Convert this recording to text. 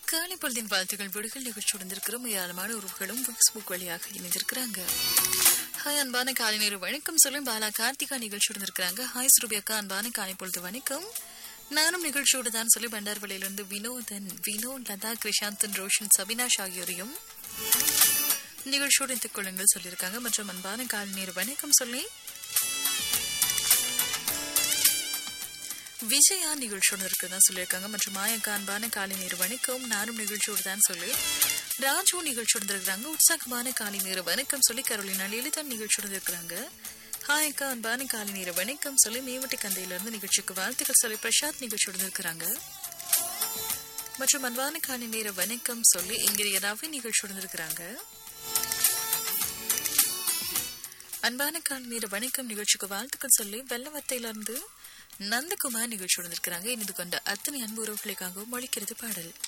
காலை பொழுதின் வாழ்த்துகள் வீடுகள் நிகழ்ச்சி உடந்திருக்கிறோம் ஏராளமான உறவுகளும் ஃபேஸ்புக் வழியாக இணைந்திருக்கிறாங்க ஹாய் அன்பான காலை நேரம் வணக்கம் சொல்லும் பாலா கார்த்திகா நிகழ்ச்சி உடந்திருக்கிறாங்க ஹாய் சுரபியக்கா அன்பான காலை பொழுது வணக்கம் நானும் நிகழ்ச்சியோடு தான் சொல்லி பண்டார்வளையிலிருந்து வினோதன் வினோத் லதா கிருஷாந்தன் ரோஷன் சபினாஷ் ஆகியோரையும் நிகழ்ச்சியோடு இணைத்துக் கொள்ளுங்கள் சொல்லியிருக்காங்க மற்றும் அன்பான காலை நேர வணக்கம் சொல்லி விஜயா நிகழ்ச்சியோடு இருக்குதான் சொல்லியிருக்காங்க மற்றும் மாயக்கா அன்பான காலை நேர வணக்கம் நானும் நிகழ்ச்சியோடு தான் சொல்லி ராஜு நிகழ்ச்சியோடு இருக்கிறாங்க உற்சாகமான காலை நேர வணக்கம் சொல்லி கரோலினா லலிதா நிகழ்ச்சியோடு இருக்கிறாங்க ஹாய் அக்கா அன்பான காலை நேர வணக்கம் சொல்லி மேவட்டி கந்தையிலிருந்து நிகழ்ச்சிக்கு வாழ்த்துக்கள் சொல்லி பிரசாத் நிகழ்ச்சியோடு இருக்கிறாங்க மற்றும் அன்பான காலை நேர வணக்கம் சொல்லி இங்கிரிய ரவி நிகழ்ச்சியோடு இருக்கிறாங்க அன்பான காலை நேர வணக்கம் நிகழ்ச்சிக்கு வாழ்த்துக்கள் சொல்லி வெள்ளவத்தையிலிருந்து நந்தகுமார் நிகழ்ச்சியோடு இருக்கிறாங்க இணைந்து கொண்ட அத்தனை அன்பு உறவுகளுக்காகவும் ஒழிக்கிறது பாடல்